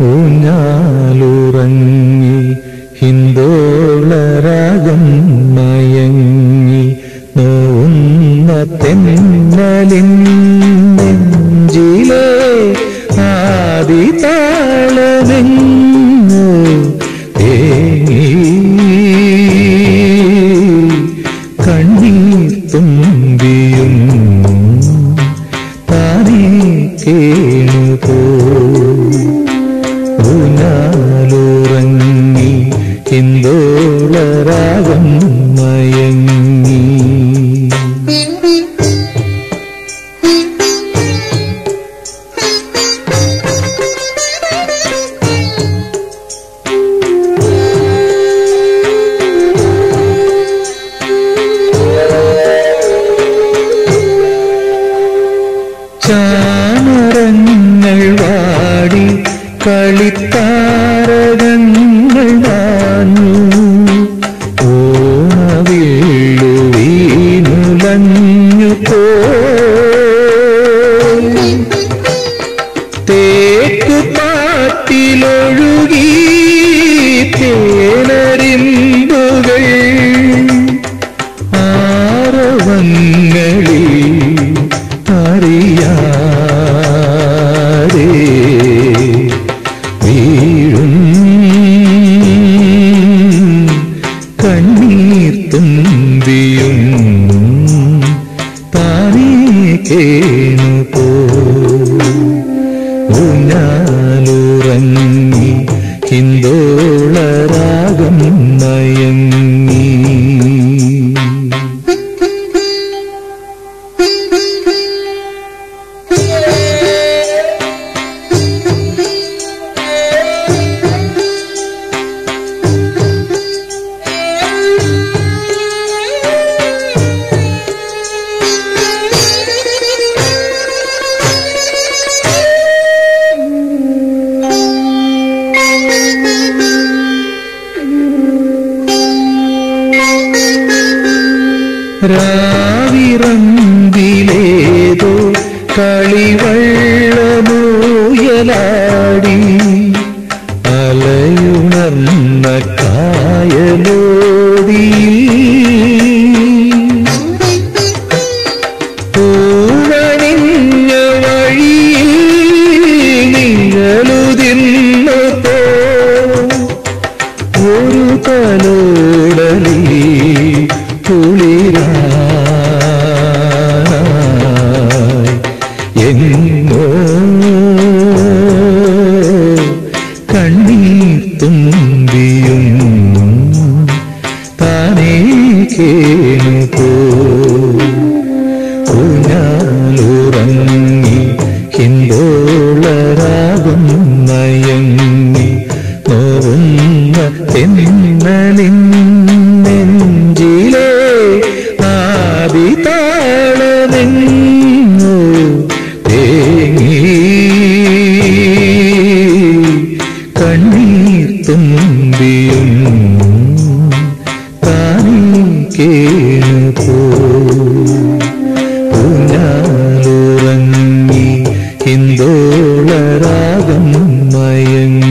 ഊഞ്ഞാലുറങ്ങി ഹിന്ദോളരാഗം മയങ്ങി നോവുന്ന തെന്നലിൻ നെഞ്ചിലെ ആദി താളമെങ്ങു തേങ്ങി കണ്ണീർ തുമ്പിയും താനേ കേണുപോ ഊനാലുറങ്ങി ഹിന്ദോളരാഗം മയങ്ങി ചാമരങ്ങൾ വാടി കളിത്താരകങ്ങൾ മാഞ്ഞു ഓണവില്ലു വീനുലഞ്ഞു പോയി തേക്ക് പാട്ടിലൊഴുകി തേനരിമ്പുകൾ ആരവങ്ങളിൽ അറിയാതെ വീഴും കണ്ണീർ തുമ്പിയും താനേ കേണു പോ ഊഞ്ഞാലുറങ്ങി ഹിന്ദോളരാഗം മയങ്ങി രാവിറമ്പിലേതോ കളിവള്ളമൂയലാടി അലയുണർന്ന കായലോടി പൂവണിഞ്ഞ വഴിയിൽ നിഴലുതിന്നു പോ ഒരു തലോടലി കുളിരായി എങ്ങോ കണ്ണീർ തുമ്പിയും താനേ കേണു പോ ഊഞ്ഞാലുറങ്ങി ഹിന്ദോളരാകും മയങ്ങി നോവുന്ന തെന്നലിൻ നെഞ്ചിലെ ആദി താളമെങ്ങു തേങ്ങി കണ്ണീർ തുമ്പിയും താനേ കേണു പോ ഊഞ്ഞാലുറങ്ങി ഹിന്ദോളരാഗം മയങ്ങി